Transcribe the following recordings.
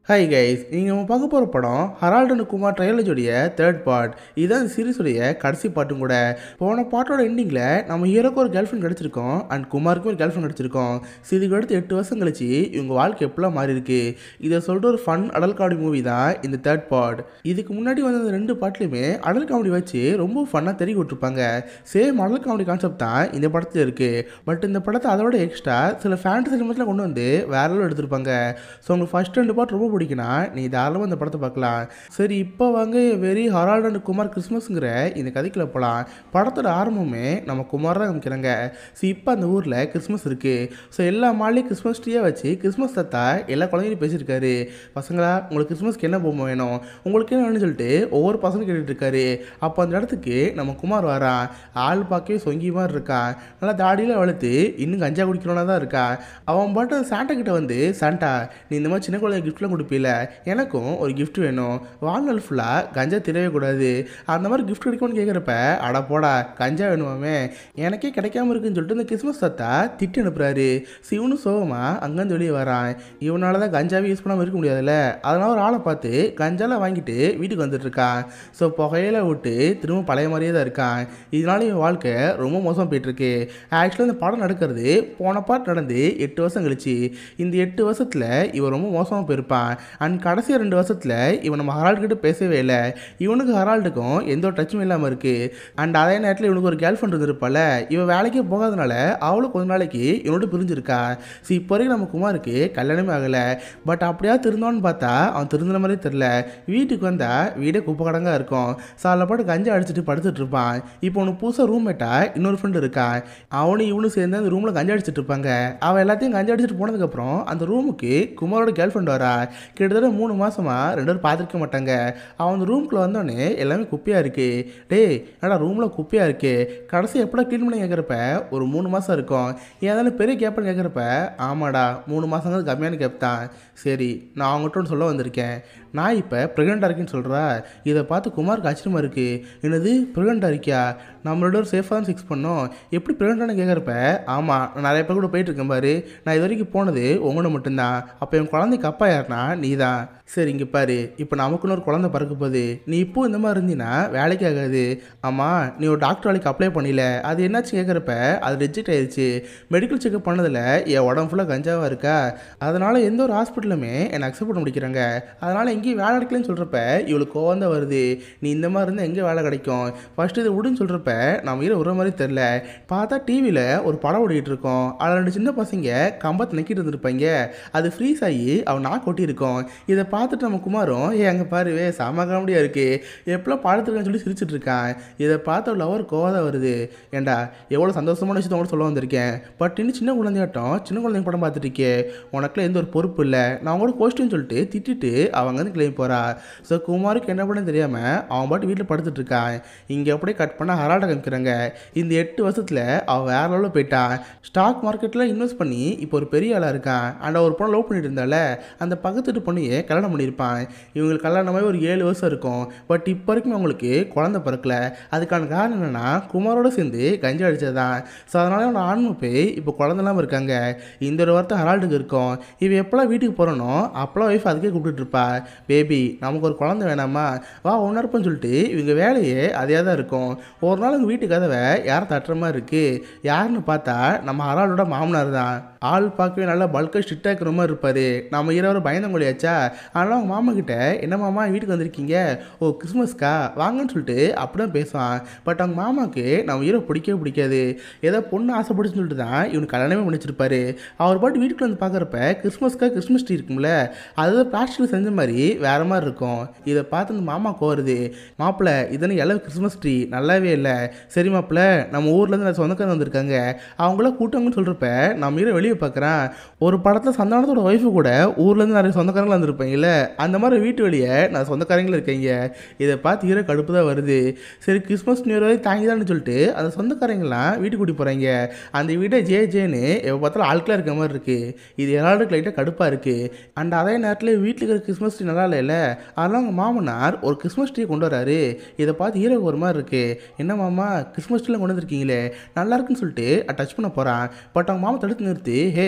hi guys நீங்கள் நம்ம பார்க்க போகிற படம் ஹரால்டன் குமார் ட்ரையாலஜியோடைய தேர்ட் பார்ட் இதுதான் இந்த சீரிஸுடைய கடைசி பாட்டும் கூட போன பாட்டோட எண்டிங்கில் நம்ம ஹீரோக்கு ஒரு கேர்ள் ஃப்ரெண்ட் கிடச்சிருக்கோம் அண்ட் குமாருக்கும் ஒரு கேர்ள் ஃப்ரெண்ட் கிடச்சிருக்கோம் ஸோ இதுக்கு அடுத்து எட்டு வருஷம் கழிச்சு இவங்க வாழ்க்கை எப்படிலாம் மாறி இருக்கு இதை சொல்லிட்டு ஒரு ஃபன் அடல் காமெடி மூவி தான் இந்த தேர்ட் பார்ட் இதுக்கு முன்னாடி வந்த இந்த ரெண்டு பாட்லையுமே அடல் காமெடி வச்சு ரொம்ப ஃபன்னாக தெரிய விட்டுருப்பாங்க சேம் அடல் காமெடி கான்செப்ட் தான் இந்த படத்தில் இருக்குது பட் இந்த படத்தை அதோட எக்ஸ்ட்ரா சில ஃபேண்டசி எலிமெண்ட்ஸ்லாம் கொண்டு வந்து வேற லெவல் எடுத்திருப்பாங்க ஸோ உங்களுக்கு ஃபர்ஸ்ட் ரெண்டு பாட்டு ரொம்ப பிடிக்கும்னா நீ தாராளமாக இந்த படத்தை பார்க்கலாம் சரி இப்போ வாங்க வெரி ஹரால்ட் அண்ட் குமார் கிறிஸ்மஸ்ங்கிற இந்த கதைக்குள்ள போகலாம் படத்தோட ஆரம்பமே நம்ம குமார் தான் காமிக்கிறாங்க ஸோ இப்போ அந்த ஊரில் கிறிஸ்மஸ் இருக்குது ஸோ எல்லா மாலையும் கிறிஸ்மஸ் ட்ரீயாக வச்சு கிறிஸ்மஸ் தாத்தா எல்லா குழந்தையும் பேசியிருக்காரு பசங்களா உங்களுக்கு கிறிஸ்மஸ்க்கு என்ன பொம்மை வேணும் உங்களுக்கு என்ன வேணும்னு சொல்லிட்டு ஒவ்வொரு பசங்களும் கேட்டுட்டு இருக்காரு அப்போ அந்த இடத்துக்கு நம்ம குமார் வரான் ஆள் பார்க்கவே சொங்கி மாதிரி இருக்கான் நல்லா தாடியில் வளர்த்து இன்னும் கஞ்சா குடிக்கிறவனா தான் இருக்கான் அவன் பாட்டு சாண்டா கிட்ட வந்து சாண்டா நீ இந்த மாதிரி சின்ன குழந்தை கிஃப்ட்லாம் கொடுப்பீல எனக்கும் ஒரு gift வேணும் வாழ்நாள் ஃபுல்லாக கஞ்சா திரவே கூடாது அந்த மாதிரி gift கிடைக்கும்னு கேட்குறப்ப அட போடா கஞ்சா வேணுமாமே எனக்கே கிடைக்காம இருக்குன்னு சொல்லிட்டு இந்த கிறிஸ்மஸ் தாத்தா திட்டி அனுப்புறாரு சிவனும் சோகமா அங்கேருந்து வெளியே வரான் இவனால தான் கஞ்சாவே யூஸ் பண்ணாமல் இருக்க முடியாதுல்ல அதனால ஒரு ஆளை பார்த்து கஞ்சாலாம் வாங்கிட்டு வீட்டுக்கு வந்துட்டு இருக்கான் ஸோ புகையில விட்டு திரும்ப பழைய மாதிரியே தான் இருக்கான் இதனால இவன் வாழ்க்கை ரொம்ப மோசம் போயிட்டு இருக்கு ஆக்சுவலாக இந்த படம் நடக்கிறது போன பார்ட் நடந்து எட்டு வருஷம் கழிச்சு இந்த எட்டு வருஷத்தில் இவன் ரொம்ப மோசமாக போயிருப்பான் அண்ட் கடைசி ரெண்டு வருஷத்தில் இவன் நம்ம ஹரால்டு கிட்ட பேசவே இல்லை இவனுக்கு ஹரால்டுக்கும் எந்த ஒரு டச்சும் இல்லாமல் இருக்குது அண்ட் அதே நேரத்தில் இவனுக்கு ஒரு கேர்ள் ஃப்ரெண்ட் இருந்திருப்பால இவன் வேலைக்கே போகாதனால அவளும் கொஞ்ச நாளைக்கு இவனோட பிரிஞ்சிருக்கா ஸோ இப்போ வரைக்கும் நம்ம குமாருக்கு கல்யாணமே ஆகலை பட் அப்படியா திருந்தோன்னு பார்த்தா அவன் திருந்தின மாதிரி தெரில வீட்டுக்கு வந்தால் வீடே குப்பை கடங்கா இருக்கும் ஸோ அதில் பாட்டு கஞ்சா அடிச்சுட்டு படுத்துட்டு இருப்பான் இப்போ உனக்கு புதுசாக ரூம்மேட்டா இன்னொரு ஃப்ரெண்டு இருக்கான் அவனும் இவனும் சேர்ந்து அந்த ரூமில் கஞ்சா அடிச்சிட்டு இருப்பாங்க அவன் எல்லாத்தையும் கஞ்சா அடிச்சிட்டு போனதுக்கப்புறம் அந்த ரூமுக்கு குமாரோட கேர்ள் ஃப்ரெண்ட் வரா கிட்டத்தட்ட மூணு மாசமா ரெண்டு பேரும் பார்த்துருக்க மாட்டாங்க அவன் அந்த ரூம்குள்ளே வந்தோடனே எல்லாமே குப்பையாக இருக்கு டேய் என்னடா ரூமில் குப்பையாக இருக்கு கடைசி எப்படா க்ளீன் பண்ணி கேட்குறப்ப ஒரு மூணு மாதம் இருக்கும் ஏதாலும் பெரிய கேப்னு கேட்குறப்ப ஆமாடா மூணு மாதங்கிறது கம்மியான கேப் தான் சரி நான் அவங்ககிட்ட ஒன்று சொல்ல வந்திருக்கேன் நான் இப்போ ப்ரெக்னெண்ட்டாக இருக்கேன்னு சொல்கிறா இதை பார்த்து குமாருக்கு ஆச்சரியமாக இருக்குது என்னது ப்ரெக்னெண்ட்டாக இருக்கியா நம்மளோட ஒரு சேஃபாக தான் ஃபிக்ஸ் பண்ணோம் எப்படி ப்ரெக்னெண்ட்டானு கேட்குறப்ப ஆமாம் நான் நிறைய பேர் கூட போயிட்டு இருக்கேன் பாரு நான் இது வரைக்கும் போனது உங்களோட மட்டும்தான் அப்போ என் குழந்தைக்கு அப்பா யாருனா நீ தான் சரி இங்கே பாரு இப்போ நமக்குன்னு ஒரு குழந்தை பிறக்க போகுது நீ இப்போ இந்த மாதிரி இருந்தீன்னா வேலைக்கு ஆகாது ஆமாம் நீ ஒரு டாக்டர் வேலைக்கு அப்ளை பண்ணல அது என்னாச்சு கேட்குறப்ப அது ரிஜெக்ட் ஆயிடுச்சு மெடிக்கல் செக்அப் பண்ணதில் என் உடம்பு ஃபுல்லாக கஞ்சாவாக இருக்கா அதனால் எந்த ஒரு ஹாஸ்பிட்டலுமே என்னை அக்செப்ட் பண்ண முடிக்கிறாங்க அதனால் எங்கேயும் வேலை கிடைக்கலன்னு சொல்கிறப்ப இவளுக்கு கோவம் தான் வருது நீ இந்த மாதிரி இருந்தால் எங்கே வேலை கிடைக்கும் ஃபஸ்ட்டு இது விடுன்னு சொல்கிறப்ப நம்ம ஹீரோ விடுற மாதிரி தெரில பார்த்தா டிவியில் ஒரு படம் ஓடிட்டு இருக்கோம் அதில் ரெண்டு சின்ன பசங்க கம்பத்தை நக்கிட்டு இருந்திருப்பாங்க அது ஃப்ரீஸ் ஆகி அவன் நான் கொட்டியிருக்கோம் இதை பார்த்துட்டு நம்ம குமாரும் ஏ அங்கே பாருவே செம காமெடியாக இருக்கு எப்பெல்லாம் படத்துருக்கான்னு சொல்லி சிரிச்சிட்டு இருக்கான் இதை பார்த்த ஒரு லவர் கோவம் வருது ஏண்டா எவ்வளோ சந்தோஷமான விஷயத்த உங்கள்ட்ட சொல்ல வந்திருக்கேன் பட் இன்னும் சின்ன குழந்தையாட்டம் சின்ன குழந்தைங்க படம் பார்த்துட்டு இருக்கே உனக்குலாம் எந்த ஒரு பொறுப்பு இல்லை நான் கூட கோஷ்டின்னு சொல்லிட்டு திட்டிட்டு அவங்க வந்து கிளம்பி போகிறா ஸோ குமாருக்கு என்ன பண்ண தெரியாமல் அவன் பாட்டு வீட்டில் படுத்துட்டு இருக்கான் இங்கே அப்படியே கட் பண்ண ஹரால்ட காமிக்கிறாங்க இந்த எட்டு வருஷத்தில் அவன் வேற லெவலில் போயிட்டான் ஸ்டாக் மார்க்கெட்டில் இன்வெஸ்ட் பண்ணி இப்போ ஒரு பெரிய ஆளாக இருக்கான் அண்ட் ஒரு பொண்ணை லவ் பண்ணிட்டு இருந்தால அந்த பக்கத்து வீட்டு பொண்ணையே கல்யாணம் பண்ணியிருப்பான் இவங்களுக்கு கல்யாணமாகி ஒரு ஏழு வருஷம் இருக்கும் பட் இப்போ வரைக்கும் அவங்களுக்கு குழந்தை பிறக்கல அதுக்கான காரணம் என்னன்னா குமாரோட சேர்ந்து கஞ்சா அடிச்சது தான் ஸோ அதனால அவன் ஆன்மை போய் இப்போ குழந்தைலாம் இருக்காங்க இந்த ஒரு வார்த்தை ஹரால்டுக்கு இருக்கும் இவன் எப்போல்லாம் வீட்டுக்கு போகிறனோ அப்போல்லாம் ஒய்ஃப் அதுக்கே கூப்பிட்டுட்டு இருப்பா பேபி நமக்கு ஒரு குழந்தை வேணாமா வா ஒன்றா இருப்போம்னு சொல்லிட்டு இவங்க வேலையே அதே தான் இருக்கும் ஒரு நாள் எங்கள் வீட்டு கதவை யார் தட்டுற மாதிரி இருக்குது யாருன்னு பார்த்தா நம்ம ஹரால்டோட மாமனார் தான் ஆள் பார்க்கவே நல்லா பல்காக ஸ்ட்ரிக்டாக இருக்கிற மாதிரி இருப்பார் நம்ம இரவு பயந்தங்கொழியாச்சா ஆனால் அவங்க மாமா கிட்ட என்ன மாமா வீட்டுக்கு வந்திருக்கீங்க ஓ கிறிஸ்மஸ்க்கா வாங்கன்னு சொல்லிட்டு அப்படிதான் பேசுவான் பட் அவங்க மாமாவுக்கு நம்ம ஹீரோ பிடிக்கவே பிடிக்காது ஏதோ பொண்ணு ஆசைப்படுச்சுன்னு சொல்லிட்டு தான் இவனுக்கு கல்யாணமே பண்ணிச்சிருப்பாரு அவர் பாட்டு வீட்டுக்கு வந்து பார்க்குறப்ப கிறிஸ்மஸ்க்காக கிறிஸ்மஸ் ட்ரீ இருக்கும்ல அது பிளாஸ்டிக்கில் செஞ்ச மாதிரி வேற மாதிரி இருக்கும் இதை பார்த்து அந்த மாமா கோருது மாப்பிள்ளை இதனை எல்லாம் கிறிஸ்மஸ் ட்ரீ நல்லாவே இல்லை சரி மாப்பிள்ளை நம்ம ஊர்லேருந்து நான் சொந்தக்காரங்க வந்திருக்காங்க அவங்களாம் கூட்டங்கன்னு சொல்கிறப்ப நம்ம ஹீரோ வெளியே பார்க்குறான் ஒரு படத்தில் சந்தானத்தோட ஒய்ஃபு கூட ஊர்லேருந்து நிறைய சொந்தக்காரங்களா வந்திருப்பாங்கல்ல அந்த மாதிரி வீட்டு வெளியே நான் சொந்தக்காரங்களும் இருக்கீங்க இதை பார்த்து ஹீரோ கடுப்பு தான் வருது சரி கிறிஸ்மஸ் நியூ இயர் வரை தாங்கிதான்னு சொல்லிட்டு அந்த சொந்தக்காரங்களாம் வீட்டுக்கு கூட்டி போகிறாங்க அந்த வீட்டை ஜே ஜேன்னு எப்போ பார்த்தாலும் ஆட்களாக இருக்க மாதிரி இருக்குது இது எல்லாருக்கும் லைட்டாக கடுப்பாக இருக்குது அண்ட் அதே நேரத்தில் வீட்டுக்கு இருக்கிற கிறிஸ்மஸ் ட்ரீ நல்லா இல்லைல்ல அதெல்லாம் அவங்க மாமனார் ஒரு கிறிஸ்மஸ் ட்ரீ கொண்டு வராரு இதை பார்த்து ஹீரோக்கு ஒரு மாதிரி இருக்குது என்ன மாமா கிறிஸ்மஸ் ட்ரீலாம் கொண்டு வந்திருக்கீங்களே நல்லா இருக்குன்னு சொல்லிட்டு டச் பண்ண போகிறான் பட் அவங்க மாமா தடுத்து நிறுத்தி ஹே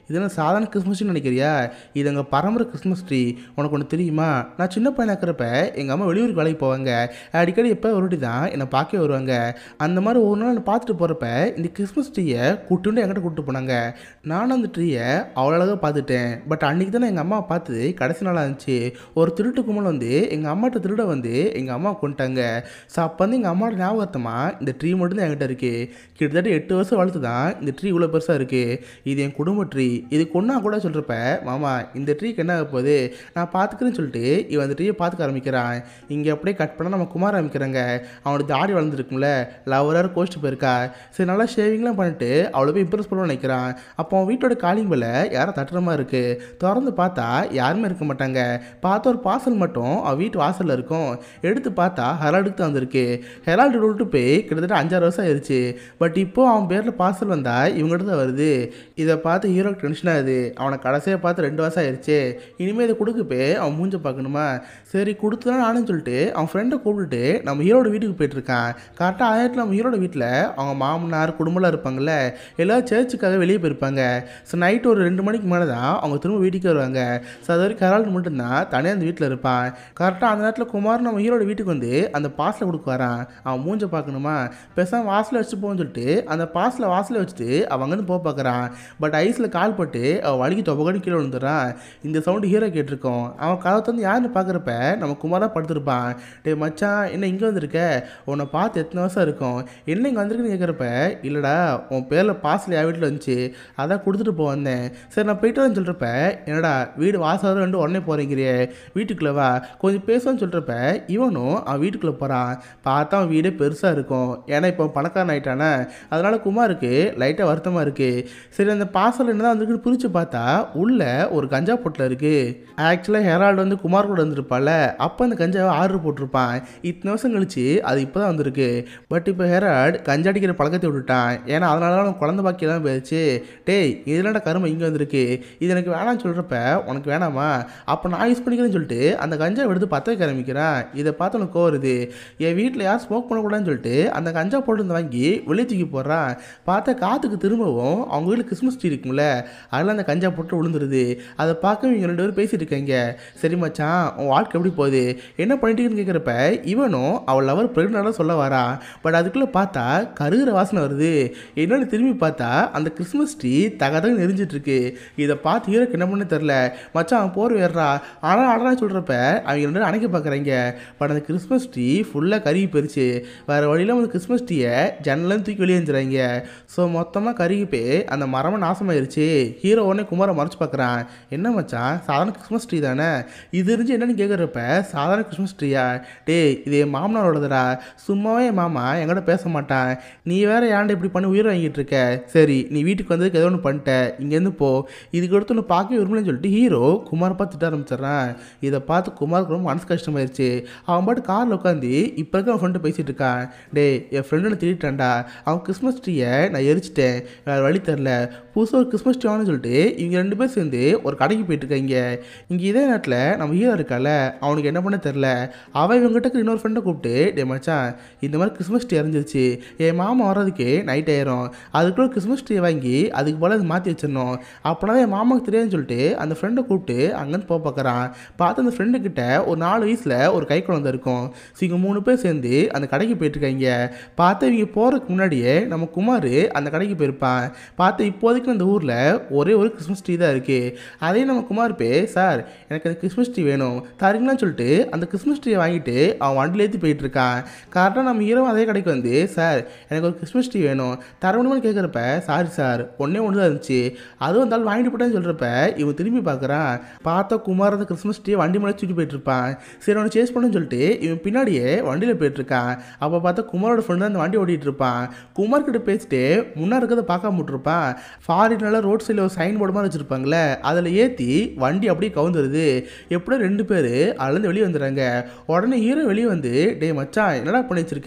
இதெல்லாம் சாதாரண கிறிஸ்மஸ் ட்ரீ நினைக்கிறியா இது எங்கள் பரம்பரை கிறிஸ்மஸ் ட்ரீ உனக்கு ஒன்று தெரியுமா நான் சின்ன பையனா இருக்கிறப்ப எங்கள் அம்மா வெளியூருக்கு வேலைக்கு போவாங்க அடிக்கடி எப்போ ஒரு வாட்டி தான் என்னை பார்க்க வருவாங்க அந்த மாதிரி ஒரு நாள் நான் பார்த்துட்டு போகிறப்ப இந்த கிறிஸ்மஸ் ட்ரீயை கூட்டுண்டு என்கிட்ட கூப்பிட்டு போனாங்க நானும் அந்த ட்ரீயை அவ்வளோ அழகாக பார்த்துட்டேன் பட் அன்றைக்கி தான் எங்கள் அம்மா பார்த்தது கடைசி நாளாக இருந்துச்சு ஒரு திருட்டு கும்பல் வந்து எங்கள் அம்மாட்ட திருட வந்து எங்கள் அம்மா கொண்டுட்டாங்க ஸோ அப்போ வந்து எங்கள் அம்மாவோட ஞாபகத்தமாக இந்த ட்ரீ மட்டும் தான் என்கிட்ட இருக்குது கிட்டத்தட்ட எட்டு வருஷம் வளர்த்து தான் இந்த ட்ரீ இவ்வளோ பெருசாக இருக்குது இது என் குடும்ப ட்ரீ இது கொண்டா கூட சொல்கிறப்ப மாமா இந்த ட்ரீக்கு என்ன ஆக போகுது நான் பார்த்துக்கிறேன்னு சொல்லிட்டு இவன் அந்த ட்ரீயை பார்த்துக்க ஆரம்பிக்கிறான் இங்கே அப்படியே கட் பண்ணால் நம்ம குமார் ஆரம்பிக்கிறாங்க அவனோட தாடி வளர்ந்துருக்கும்ல லவராக கோச்சிட்டு போயிருக்கா சரி நல்லா ஷேவிங்லாம் பண்ணிட்டு அவளை போய் இம்ப்ரெஸ் பண்ண நினைக்கிறான் அப்போ அவன் வீட்டோட காலிங் மேலே யாரோ தட்டுற மாதிரி இருக்குது திறந்து பார்த்தா யாருமே இருக்க மாட்டாங்க பார்த்த ஒரு பார்சல் மட்டும் அவன் வீட்டு வாசலில் இருக்கும் எடுத்து பார்த்தா ஹெரால்டுக்கு தான் வந்திருக்கு ஹெரால்டு விட்டு போய் கிட்டத்தட்ட அஞ்சாறு வருஷம் ஆயிடுச்சு பட் இப்போ அவன் பேரில் பார்சல் வந்தால் இவங்ககிட்ட தான் வருது இதை பார்த்து ஹீரோ டென்ஷன் ஆகுது அவனை கடைசியாக பார்த்து ரெண்டு வருஷம் ஆயிடுச்சு இனிமேல் இதை கொடுக்க போய் அவன் மூஞ்ச பார்க்கணுமா சரி கொடுத்துதான் நானும் சொல்லிட்டு அவன் ஃப்ரெண்டை கூப்பிட்டுட்டு நம்ம ஹீரோட வீட்டுக்கு போயிட்டுருக்கான் கரெக்டாக ஆயிரத்தில் நம்ம ஹீரோட வீட்டில் அவங்க மாமனார் குடும்பம்லாம் இருப்பாங்கல்ல எல்லோரும் சர்ச்சுக்காக வெளியே போயிருப்பாங்க ஸோ நைட்டு ஒரு ரெண்டு மணிக்கு மேலே தான் அவங்க திரும்ப வீட்டுக்கு வருவாங்க ஸோ அது வரைக்கும் ஹெரால்டு மட்டும்தான் தனியாக அந்த வீட்டில் இருப்பான் கரெக்டாக அந்த நேரத்தில் குமார் நம்ம ஹீரோட வீட்டுக்கு வந்து அந்த பாஸில் கொடுக்க வரான் அவன் மூஞ்ச பார்க்கணுமா பேசாமல் வாசலில் வச்சுட்டு போன்னு சொல்லிட்டு அந்த பாஸில் வாசலில் வச்சுட்டு அவன் அங்கேருந்து போக பார்க்குறான் பட் ஐஸில் கால் பட்டு அவன் வலிக்கு தொபகடி கீழே விழுந்துடுறான் இந்த சவுண்டு ஹீரோ கேட்டிருக்கோம் அவன் கதை தந்து யாருன்னு பார்க்குறப்ப நம்ம குமாராக படுத்திருப்பான் டே மச்சான் என்ன இங்கே வந்திருக்க உன்னை பார்த்து எத்தனை வருஷம் இருக்கும் என்ன இங்கே வந்திருக்குன்னு கேட்குறப்ப இல்லைடா உன் பேரில் பாஸில் என் வீட்டில் வந்துச்சு அதான் கொடுத்துட்டு போ வந்தேன் சரி நான் போயிட்டு வரேன்னு சொல்கிறப்ப என்னடா வீடு வாசல் ரெண்டு உடனே போகிறீங்கிறியே வீட்டுக்குள்ளே வா கொஞ்சம் பேசுன்னு சொல்கிறப்ப இவனும் அவன் வீட்டுக்குள்ளே போகிறான் பார்த்தா அவன் வீடே பெருசாக இருக்கும் ஏன்னா இப்போ பணக்காரன் ஆயிட்டானே அதனால குமாருக்கு லைட்டாக வருத்தமாக இருக்குது சரி அந்த பாசல் என்ன தான் வந்துருக்கு பிரித்து பார்த்தா உள்ள ஒரு கஞ்சா பொட்டில் இருக்குது ஆக்சுவலாக ஹெரால்டு வந்து குமார் கூட வந்திருப்பால அப்போ அந்த கஞ்சாவை ஆர்டர் போட்டிருப்பான் இத்தனை வருஷம் கழிச்சு அது இப்போ தான் வந்திருக்கு பட் இப்போ ஹெரால்டு கஞ்சா அடிக்கிற பழக்கத்தை விட்டுட்டான் ஏன்னா அதனால தான் அவனுக்கு குழந்தை பாக்கியெல்லாம் போயிடுச்சு டேய் இதெல்லாம் கருமை இங்கே வந்திருக்கு இது எனக்கு வேணாம்னு சொல்கிறப்ப உனக்கு வேணாமா அப்போ நான் யூஸ் பண்ணிக்கிறேன்னு சொல்லிட்டு அந்த கஞ்சாவை எடுத்து பற்ற வைக்க ஆரம்பிக்கிறேன் இதை பார்த்து உனக்கு கோவருது என் வீட்டில் யார் ஸ்மோக் பண்ணக்கூடாதுன்னு சொல்லிட்டு அந்த கஞ்சா போட்டு வந்து வாங்கி வெளியே தூக்கி போடுறான் பார்த்தா காற்றுக்கு திரும்பவும் அவங்க வீட்டில் கிறிஸ்மஸ் ட்ரீ இருக்கும்ல அதில் அந்த கஞ்சா போட்டு விழுந்துருது அதை பார்க்க இவங்க ரெண்டு பேரும் பேசிட்டு இருக்காங்க சரி மச்சான் உன் வாழ்க்கை எப்படி போகுது என்ன பண்ணிட்டீங்கன்னு கேட்குறப்ப இவனும் அவள் லவர் ப்ரெக்னெண்டாக சொல்ல வரா பட் அதுக்குள்ளே பார்த்தா கருகிற வாசனை வருது என்னன்னு திரும்பி பார்த்தா அந்த கிறிஸ்மஸ் ட்ரீ தகதக நெறிஞ்சிட்டு இருக்கு இதை பார்த்து ஹீரோக்கு என்ன பண்ணு தெரில மச்சான் அவன் போர் வேறா ஆனால் ஆடா சொல்கிறப்ப அவங்க ரெண்டு பேரும் அணைக்க பார்க்குறாங்க பட் அந்த கிறிஸ்மஸ் ட்ரீ ஃபுல்லாக கருகி போயிருச்சு வேறு வழியில் அந்த கிறிஸ்மஸ் ட்ரீயை ஜன்னலாம் தூக்கி வெளியே வந்துடுறாங்க ஸோ மொத்தமாக கருகி போய் அந்த மரமாக நாசமாயிருச்சு ஹீரோ உடனே குமாரை மறைச்சு பார்க்குறான் என்ன மச்சான் சாதாரண கிறிஸ்மஸ் ட்ரீ தானே இது இருந்துச்சு என்னன்னு கேட்குறப்ப சாதாரண கிறிஸ்மஸ் ட்ரீயா டேய் இது என் மாமனாரோடதுடா சும்மாவே என் மாமா என்கிட்ட பேச மாட்டான் நீ வேற ஏன்டா இப்படி பண்ணி உயிர் வாங்கிட்டு இருக்க சரி நீ வீட்டுக்கு வந்ததுக்கு ஏதோ ஒன்று பண்ணிட்ட இங்கேருந்து போ இதுக்கு அடுத்து ஒன்று பார்க்க விரும்பலன்னு சொல்லிட்டு ஹீரோ குமார் பார்த்து திட்ட ஆரம்பிச்சிடுறான் இதை பார்த்து குமாருக்கு ரொம்ப மனசு கஷ்டமாயிருச்சு அவன் பாட்டு காரில் உட்காந்து இப்போ இருக்க அவன் ஃப்ரெண்டு பேசிகிட்டு இருக்கான் டேய் என் ஃப்ரெண்டு திட்டான்டா அவன் கிறிஸ்மஸ் ட்ரீயை நான் எரிச்சிட்டேன் வேறு வழி தெரில புதுசாக ஒரு கிறிஸ்மஸ் ட்ரீ வாங்கன்னு சொல்லிட்டு இவங்க ரெண்டு பேர் சேர்ந்து ஒரு கடைக்கு போயிட்டு இருக்காங்க இங்கே இதே நேரத்தில் நம்ம ஹீரோ இருக்கால அவனுக்கு என்ன பண்ண தெரில அவன் இவங்ககிட்ட இன்னொரு ஃப்ரெண்டை கூப்பிட்டு டே மச்சான் இந்த மாதிரி கிறிஸ்மஸ் ட்ரீ எரிஞ்சிருச்சு என் மாமா வர்றதுக்கு நைட் ஆயிரும் அதுக்குள்ள கிறிஸ்மஸ் ட்ரீ வாங்கி அதுக்கு போல் அது மாற்றி வச்சிடணும் அப்படின்னா என் மாமாவுக்கு தெரியாதுன்னு சொல்லிட்டு அந்த ஃப்ரெண்டை கூப்பிட்டு அங்கேருந்து போக பார்க்குறான் பார்த்து அந்த ஃப்ரெண்டு கிட்ட ஒரு நாலு வயசில் ஒரு கை குழந்தை இருக்கும் ஸோ இவங்க மூணு பேர் சேர்ந்து அந்த கடைக்கு போயிட்டுருக்காங்க பார்த்து இவங்க போகிறதுக்கு முன்னாடியே நம்ம குமார் அந்த கடைக்கு போயிருப்பான் பார்த்து இப்போதைக்கு அந்த ஊரில் ஒரே ஒரு கிறிஸ்மஸ் ட்ரீ தான் இருக்குது அதே நம்ம குமார் பே சார் எனக்கு அந்த கிறிஸ்மஸ் ட்ரீ வேணும் தரீங்களான்னு சொல்லிட்டு அந்த கிறிஸ்மஸ் ட்ரீயை வாங்கிட்டு அவன் வண்டியில் ஏற்றி போயிட்டு இருக்கான் கரெக்டாக நம்ம இரவு அதே கடைக்கு வந்து சார் எனக்கு ஒரு கிறிஸ்மஸ் ட்ரீ வேணும் தர முடியுமான்னு கேட்குறப்ப சாரி சார் ஒன்றே ஒன்று தான் இருந்துச்சு அதுவும் இருந்தாலும் வாங்கிட்டு போட்டேன்னு சொல்கிறப்ப இவன் திரும்பி பார்க்குறான் பார்த்தா குமார் அந்த கிறிஸ்மஸ் ட்ரீ வண்டி மேலே தூக்கி போயிட்டு இருப்பான் சரி அவனை சேஸ் பண்ணுன்னு சொல்லிட்டு இவன் பின்னாடியே வண்டியில் போயிட்டு இருக்கான் அப்போ பார்த்தா குமாரோட ஃப்ரெண்டு அந்த வண்டி ஓட்டிகிட்டு இருப்பான் குமார் கிட்ட பேசிட்டு முன்னாடி இருக்கிறத பார்க்காம விட்டுருப்பான் ஃபாரின்ல ரோட் சைடில் ஒரு சைன் போர்டு மாதிரி வச்சுருப்பாங்களே அதில் ஏற்றி வண்டி அப்படியே கவுந்துருது எப்படியோ ரெண்டு பேர் அதுலேருந்து வெளியே வந்துடுறாங்க உடனே ஹீரோ வெளியே வந்து டே மச்சான் என்னடா பண்ணி வச்சிருக்க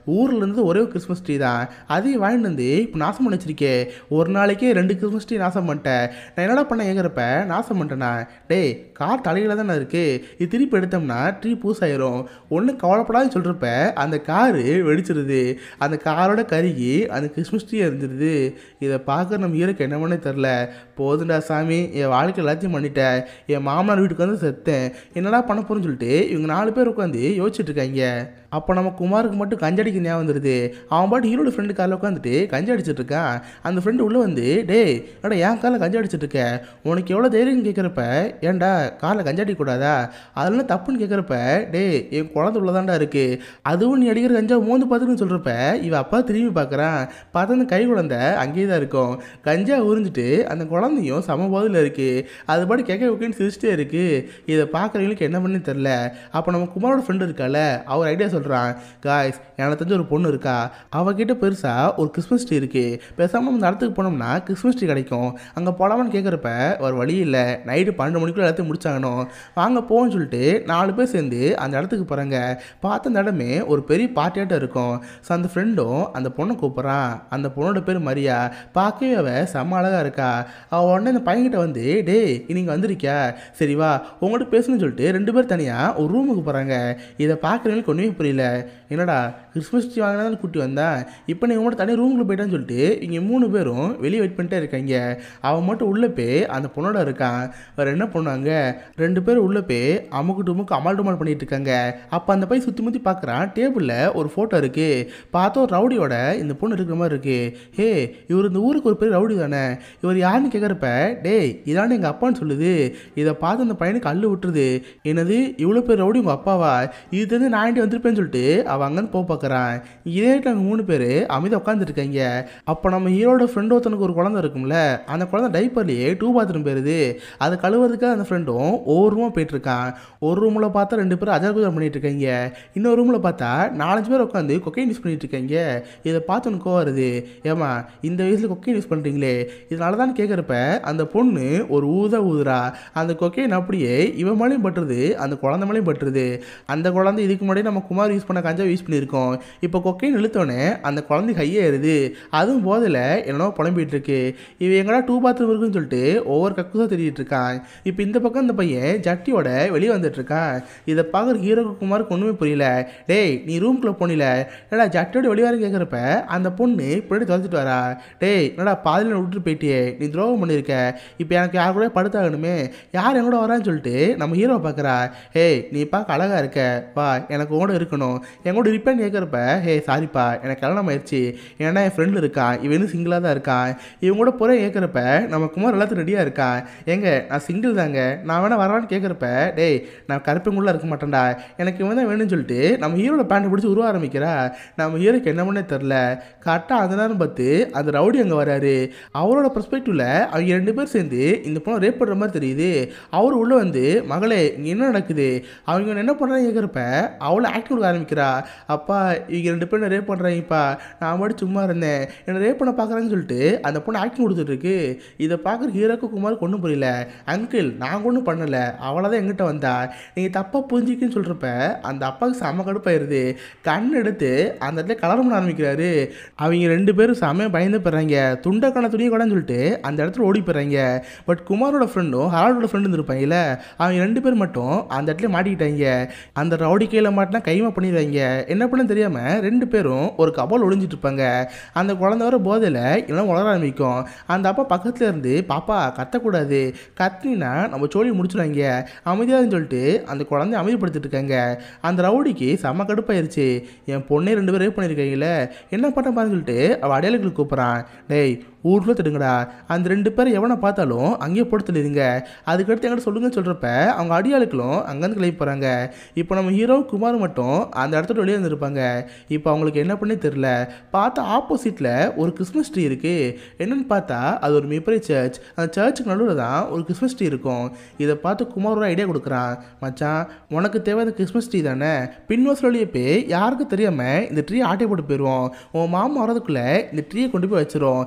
ஊரில் இருந்து ஒரே ஒரு கிறிஸ்மஸ் ட்ரீ தான் அதையும் வாங்கிட்டு வந்து இப்போ நாசம் பண்ணி வச்சிருக்கே ஒரு நாளைக்கே ரெண்டு கிறிஸ்மஸ் ட்ரீ நாசம் பண்ணிட்டேன் நான் என்னடா பண்ண கேட்குறப்ப நாசம் பண்ணிட்டேனா டேய் கார் தலையில தானே இருக்கு இது திருப்பி எடுத்தோம்னா ட்ரீ பூசாயிரும் ஒன்றும் கவலைப்படாதுன்னு சொல்கிறப்ப அந்த காரு வெடிச்சிருது அந்த காரோட கருகி அந்த கிறிஸ்மஸ் ட்ரீ எரிஞ்சிருது இதை பார்க்க நம்ம ஹீரோக்கு என்ன பண்ணே தெரில போதுண்டா சாமி என் வாழ்க்கை எல்லாத்தையும் பண்ணிட்டேன் என் மாமனார் வீட்டுக்கு வந்து செத்தேன் என்னடா பண்ண போறேன்னு சொல்லிட்டு இவங்க நாலு பேர் உட்காந்து யோசிச்சுட்டு இருக்காங்க அப்போ நம்ம குமாருக்கு மட்டும் கஞ்சடிக்க ஞாபகம் வந்துருது அவன் பாட்டு ஹீரோட ஃப்ரெண்டு காலில் உட்காந்துட்டு கஞ்சி அடிச்சிட்டு இருக்கான் அந்த ஃப்ரெண்டு உள்ளே வந்து டேய் ஏடா என் காலில் கஞ்சி அடிச்சிட்டு இருக்க உனக்கு எவ்வளோ தைரியம்னு கேட்குறப்ப ஏன்டா காலில் கஞ்சி அடிக்க கூடாதா அதெல்லாம் தப்புன்னு கேட்குறப்ப டேய் என் குழந்தை உள்ளதாண்டா இருக்கு அதுவும் நீ அடிக்கிற கஞ்சா மோந்து பார்த்துன்னு சொல்கிறப்ப இவ அப்பா திரும்பி பார்க்குறான் பார்த்தா அந்த கை குழந்தை அங்கேயே தான் இருக்கும் கஞ்சா உறிஞ்சிட்டு அந்த குழந்தையும் சம போதில் இருக்கு அது பாட்டு கேட்க வைக்கன்னு சிரிச்சிட்டே இருக்கு இதை பார்க்குறவங்களுக்கு என்ன பண்ணு தெரில அப்போ நம்ம குமாரோட ஃப்ரெண்டு இருக்கால அவர் ஐடியா சொல்கிறான் காய்ஸ் எனக்கு தெரிஞ்ச ஒரு பொண்ணு இருக்கா அவகிட்ட பெருசாக ஒரு கிறிஸ்மஸ் ட்ரீ இருக்கு பேசாமல் அந்த இடத்துக்கு போனோம்னா கிறிஸ்மஸ் ட்ரீ கிடைக்கும் அங்கே போகலாமான்னு கேட்குறப்ப ஒரு வழி இல்லை நைட்டு பன்னெண்டு மணிக்குள்ள எல்லாத்தையும் முடிச்சாங்கணும் வாங்க போன்னு சொல்லிட்டு நாலு பேர் சேர்ந்து அந்த இடத்துக்கு போகிறாங்க பார்த்த அந்த இடமே ஒரு பெரிய பார்ட்டியாட்டம் இருக்கும் ஸோ அந்த ஃப்ரெண்டும் அந்த பொண்ணை கூப்பிட்றான் அந்த பொண்ணோட பேர் மரியா பார்க்கவே அவ செம்ம அழகாக இருக்கா அவள் உடனே அந்த பையன்கிட்ட வந்து டேய் நீங்கள் வந்திருக்கியா சரி வா உங்கள்கிட்ட பேசணும்னு சொல்லிட்டு ரெண்டு பேர் தனியாக ஒரு ரூமுக்கு போகிறாங்க இதை பார்க்குறவங்களுக்கு ஒன்றுமே புரியல என்னடா கிறிஸ்மஸ் ட்ரீ வாங்கினா கூட்டி வந்தேன் இப்போ நீ உங்கள்கிட்ட தனி ரூமுக்குள்ள போயிட்டான்னு சொல்லிட்டு இங்கே மூணு பேரும் வெளியே வெயிட் பண்ணிட்டே இருக்காங்க அவன் மட்டும் உள்ளே போய் அந்த பொண்ணோட இருக்கான் வேறு என்ன பண்ணுவாங்க ரெண்டு பேரும் உள்ளே போய் அமுக்கு டுமுக்கு அமால் டுமால் பண்ணிட்டு இருக்காங்க அப்போ அந்த பையன் சுற்றி முற்றி பார்க்குறான் டேபிளில் ஒரு ஃபோட்டோ இருக்குது பார்த்தா ஒரு ரவுடியோட இந்த பொண்ணு இருக்கிற மாதிரி இருக்கு ஹே இவர் இந்த ஊருக்கு ஒரு பெரிய ரவுடி தானே இவர் யாருன்னு கேட்குறப்ப டேய் இதாண்டு எங்கள் அப்பான்னு சொல்லுது இதை பார்த்து அந்த பையனுக்கு அள்ளு விட்டுருது என்னது இவ்வளோ பேர் ரவுடி உங்கள் அப்பாவா இது தெரிஞ்சு நான் ஆண்டி வந்திருப்பேன்னு சொல்லிட்டு அவன் அங்கேருந்து போக பார்க்குறான் இதே நாங்கள் மூணு பேர் அமைதியாக உட்காந்துருக்காங்க அப்போ நம்ம ஹீரோட ஃப்ரெண்ட் ஒருத்தனுக்கு ஒரு குழந்தை இருக்கும்ல அந்த குழந்தை டைப்பர்லேயே டூ பாத்ரூம் போயிருது அதை கழுவுறதுக்காக அந்த ஃப்ரெண்டும் ஒவ்வொரு ரூமாக போயிட்டு இருக்கான் ஒரு ரூமில் பார்த்தா ரெண்டு பேரும் அஜர் குஜர் பண்ணிட்டு இருக்காங்க இன்னொரு ரூமில் பார்த்தா நாலஞ்சு பேர் உட்காந்து கொக்கைன் யூஸ் பண்ணிட்டு இருக்காங்க இதை பார்த்து உனக்கு கோவம் வருது ஏமா இந்த வயசில் கொக்கைன் யூஸ் பண்ணுறீங்களே இதனால தான் கேட்குறப்ப அந்த பொண்ணு ஒரு ஊதா ஊதுறா அந்த கொக்கைன் அப்படியே இவன் மேலேயும் பட்டுருது அந்த குழந்தை மேலேயும் பட்டுருது அந்த குழந்தை இதுக்கு முன்னாடி நம்ம குமார் யூஸ் பண்ண கஞ்சா யூஸ் பண்ணியிருக்கோம் இப்போ கொக்கைன் இழுத்தோடனே அந்த குழந்தை கையே ஏறுது அதுவும் போதில் என்னோ புலம்பிட்டு இருக்கு இவன் எங்கடா டூ பாத்ரூம் இருக்குன்னு சொல்லிட்டு ஒவ்வொரு கக்குசாக தெரியிட்டு இருக்கான் இப்போ இந்த பக்கம் இந்த பையன் ஜட்டியோட வெளியே வந்துட்டு இருக்கான் இதை பார்க்குற ஹீரோ குமாருக்கு ஒன்றுமே புரியல டேய் நீ ரூம்குள்ளே போனில என்னடா ஜட்டியோட வெளியே வர கேட்குறப்ப அந்த பொண்ணு பின்னாடி தொலைச்சிட்டு வரா டேய் என்னடா பாதியில் விட்டுட்டு போயிட்டியே நீ துரோகம் பண்ணியிருக்க இப்போ எனக்கு யார் கூட படுத்தாகணுமே யார் என் கூட வரான்னு சொல்லிட்டு நம்ம ஹீரோவை பார்க்குறா ஹேய் நீ பார்க்க அழகாக இருக்க வா எனக்கு உங்களோட இருக்கணும் என் கூட இருப்பேன்னு கேட்குறப்ப ஹே சாரிப்பா எனக்கு கல்யாணம் ஆயிடுச்சு ஏன்னா என் ஃப்ரெண்டு இருக்கான் இவன் இன்னும் சிங்கிளாக தான் இருக்கான் இவன் கூட போகிற கேட்குறப்ப நம்ம குமார் எல்லாத்தையும் ரெடியாக இருக்கான் ஏங்க நான் சிங்கிள் தாங்க நான் வேணா வரவான்னு கேட்குறப்ப டேய் நான் கருப்பங்குள்ள இருக்க மாட்டேன்டா எனக்கு இவன் தான் வேணும்னு சொல்லிட்டு நம்ம ஹீரோட பேண்ட் பிடிச்சி உருவ ஆரம்பிக்கிறா நம்ம ஹீரோக்கு என்ன பண்ணே தெரில கரெக்டாக அந்த நேரம் பார்த்து அந்த ரவுடி அங்கே வராரு அவரோட பெர்ஸ்பெக்டிவ்ல அவங்க ரெண்டு பேர் சேர்ந்து இந்த பொண்ணை ரேப் பண்ணுற மாதிரி தெரியுது அவர் உள்ள வந்து மகளே இங்கே என்ன நடக்குது அவங்க என்ன பண்ணுறாங்க கேட்குறப்ப அவளை ஆக்டிங் கொடுக்க ஆரம்பிக்கிறா அப்பா இவங்க ரெண்டு பேரும் ரேப் பண்ணுறாங்கப்பா நான் மட்டும் சும்மா இருந்தேன் என்னை ரேப் பண்ண பார்க்குறாங்கன்னு சொல்லிட்டு அந்த பொண்ணு ஆக்டிங் கொடுத்துட்டு இருக்கு இதை பார்க்குற ஹீரோக்கு குமாருக்கு ஒன்றும் புரியல அங்கிள் நான் ஒன்றும் பண்ணலை அவளை தான் எங்கிட்ட வந்தா நீங்கள் தப்பாக புரிஞ்சிக்கின்னு சொல்கிறப்ப அந்த அப்பாவுக்கு செம கடுப்பாயிருது கண் எடுத்து அந்த இடத்துல கலர் பண்ண ஆரம்பிக்கிறாரு அவங்க ரெண்டு பேரும் செம பயந்து போயிடுறாங்க துண்டக்கான துணியை கூடன்னு சொல்லிட்டு அந்த இடத்துல ஓடி போயிடுறாங்க பட் குமாரோட ஃப்ரெண்டும் ஹரால்டோட ஃப்ரெண்டும் இருப்பாங்கல்ல அவங்க ரெண்டு பேர் மட்டும் அந்த இடத்துல மாட்டிக்கிட்டாங்க அந்த ரவுடி கையில் மாட்டினா கைமா பண்ணிடுவாங்க என்ன பண்ண தெரியாமல் ரெண்டு பேரும் ஒரு கபால் ஒளிஞ்சிட்டு இருப்பாங்க அந்த குழந்தை வர போதையில் எல்லாம் உளர ஆரம்பிக்கும் அந்த அப்பா பக்கத்தில் இருந்து பாப்பா கத்தக்கூடாது கத்தினா நம்ம சோழி முடிச்சிடுவாங்க அமைதியாதுன்னு சொல்லிட்டு அந்த குழந்தைய அமைதிப்படுத்திட்டு இருக்காங்க அந்த ரவுடிக்கு செம்ம கடுப்பாயிருச்சு என் பொண்ணே ரெண்டு பேரும் ரேப் பண்ணியிருக்காங்கல்ல என்ன பண்ண பாருன்னு சொல்லிட்டு அவள் அடையாளங்களுக்கு கூப்பிட்றான் டேய் ஊருக்குள்ள திடுங்கடா அந்த ரெண்டு பேரும் எவனை பார்த்தாலும் அங்கேயே போட்டு தள்ளிடுங்க அதுக்கடுத்து எங்கிட்ட சொல்லுங்கன்னு சொல்கிறப்ப அவங்க அடியாளுக்களும் அங்கேருந்து கிளம்பி போகிறாங்க இப்போ நம்ம ஹீரோ குமார் மட்டும் அந்த இடத்துல வெளியே வந்திருப்பாங்க இப்போ அவங்களுக்கு என்ன பண்ணே தெரில பார்த்தா ஆப்போசிட்டில் ஒரு கிறிஸ்மஸ் ட்ரீ இருக்குது என்னன்னு பார்த்தா அது ஒரு மிகப்பெரிய சர்ச் அந்த சர்ச்சுக்கு நடுவில் தான் ஒரு கிறிஸ்மஸ் ட்ரீ இருக்கும் இதை பார்த்து குமார் ஒரு ஐடியா கொடுக்குறான் மச்சான் உனக்கு தேவை அந்த கிறிஸ்மஸ் ட்ரீ தானே பின்வாசல் வழியே போய் யாருக்கும் தெரியாமல் இந்த ட்ரீ ஆட்டை போட்டு போயிடுவோம் உன் மாமா வரதுக்குள்ளே இந்த ட்ரீயை கொண்டு போய் வச்சிரும் எப்படி